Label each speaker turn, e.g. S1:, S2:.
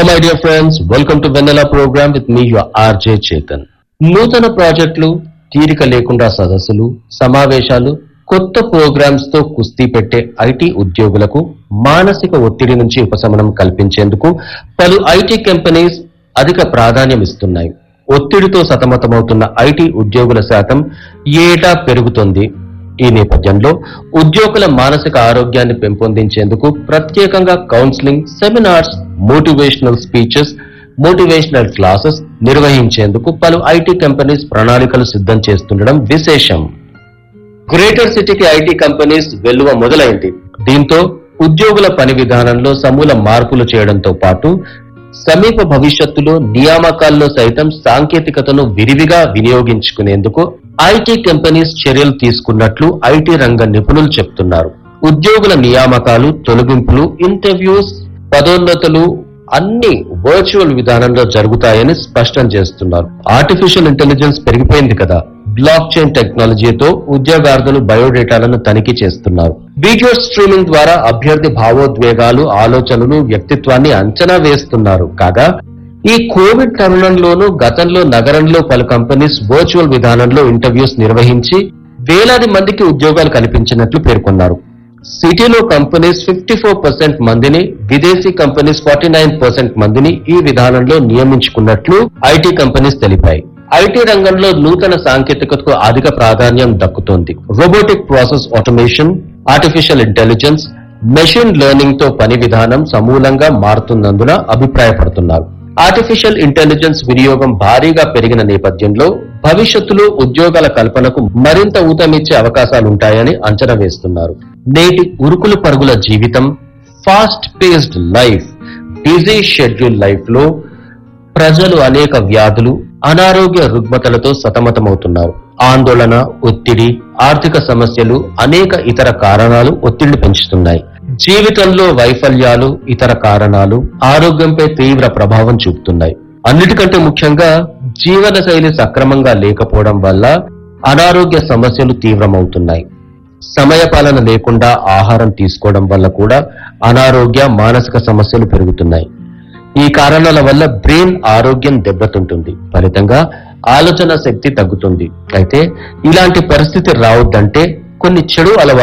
S1: my dear friends. Welcome to Vanilla program with me, your RJ Chetan. నూతన ప్రాజెక్టులు తీరిక లేకుండా సదస్సులు సమావేశాలు కొత్త ప్రోగ్రామ్స్ తో కుస్తీ పెట్టే ఐటీ ఉద్యోగులకు మానసిక ఒత్తిడి నుంచి ఉపశమనం కల్పించేందుకు పలు ఐటీ కంపెనీస్ అధిక ప్రాధాన్యం ఇస్తున్నాయి ఒత్తిడితో సతమతమవుతున్న ఐటీ ఉద్యోగుల శాతం ఏటా పెరుగుతోంది ఈ నేపథ్యంలో ఉద్యోగుల మానసిక ఆరోగ్యాన్ని పెంపొందించేందుకు ప్రత్యేకంగా counselling seminars motivational speeches motivational classes నిర్వహించేందుకు పలు ఐటీ కంపెనీస్ ప్రణాళికలు సిద్ధం చేస్తుండడం విశేషం గ్రేటర్ సిటీకి ఐటీ కంపెనీస్ వెల్లువ మొదలైంది దీంతో ఉద్యోగుల పని విధానంలో సమూల మార్పులు చేయడంతో పాటు సమీప భవిష్యత్తులో నియామకాల్లో సైతం సాంకేతికతను విరివిగా వినియోగించుకునేందుకు ఐటీ కంపెనీస్ చర్యలు తీసుకున్నట్లు ఐటీ రంగ నిపుణులు చెప్తున్నారు ఉద్యోగుల నియామకాలు తొలగింపులు ఇంటర్వ్యూస్ పదోన్నతులు అన్ని వర్చువల్ విధానంలో జరుగుతాయని స్పష్టం చేస్తున్నారు ఆర్టిఫిషియల్ ఇంటెలిజెన్స్ పెరిగిపోయింది కదా బ్లాక్ చైన్ టెక్నాలజీతో ఉద్యోగార్థులు బయోడేటాలను తనిఖీ చేస్తున్నారు వీడియో స్ట్రీమింగ్ ద్వారా అభ్యర్థి భావోద్వేగాలు ఆలోచనలు వ్యక్తిత్వాన్ని అంచనా వేస్తున్నారు కాగా ఈ కోవిడ్ తరుణంలోనూ గతంలో నగరంలో పలు కంపెనీస్ వర్చువల్ విధానంలో ఇంటర్వ్యూస్ నిర్వహించి వేలాది మందికి ఉద్యోగాలు కల్పించినట్లు పేర్కొన్నారు సిటీలో కంపెనీస్ ఫిఫ్టీ ఫోర్ పర్సెంట్ మందిని విదేశీ కంపెనీస్ ఫార్టీ నైన్ పర్సెంట్ మందిని ఈ విధానంలో నియమించుకున్నట్లు ఐటీ కంపెనీస్ తెలిపాయి ఐటీ రంగంలో నూతన సాంకేతికతకు అధిక ప్రాధాన్యం దక్కుతోంది robotic process automation artificial intelligence machine learning తో పని విధానం సమూలంగా మారుతున్నందున అభిప్రాయపడుతున్నారు ఆర్టిఫిషియల్ ఇంటెలిజెన్స్ వినియోగం భారీగా పెరిగిన నేపథ్యంలో భవిష్యత్తులో ఉద్యోగాల కల్పనకు మరింత ఊతమిచ్చే అవకాశాలుంటాయని అంచనా వేస్తున్నారు నేటి ఉరుకులు పరుగుల జీవితం fast paced life busy schedule life లో ప్రజలు అనేక వ్యాధులు అనారోగ్య రుగ్మతలతో సతమతమవుతున్నారు ఆందోళన ఒత్తిడి ఆర్థిక సమస్యలు అనేక ఇతర కారణాలు ఒత్తిళ్లు పెంచుతున్నాయి జీవితంలో వైఫల్యాలు ఇతర కారణాలు ఆరోగ్యంపై తీవ్ర ప్రభావం చూపుతున్నాయి అన్నిటికంటే ముఖ్యంగా జీవన శైలి సక్రమంగా లేకపోవడం వల్ల అనారోగ్య సమస్యలు తీవ్రమవుతున్నాయి సమయపాలన లేకుండా ఆహారం తీసుకోవడం వల్ల కూడా అనారోగ్య మానసిక సమస్యలు పెరుగుతున్నాయి ఈ కారణాల వల్ల బ్రెయిన్ ఆరోగ్యం దెబ్బతింటుంది ఫలితంగా ఆలోచన శక్తి తగ్గుతుంది అయితే ఇలాంటి పరిస్థితి రావద్దంటే కొన్ని చెడు అలవాట్లు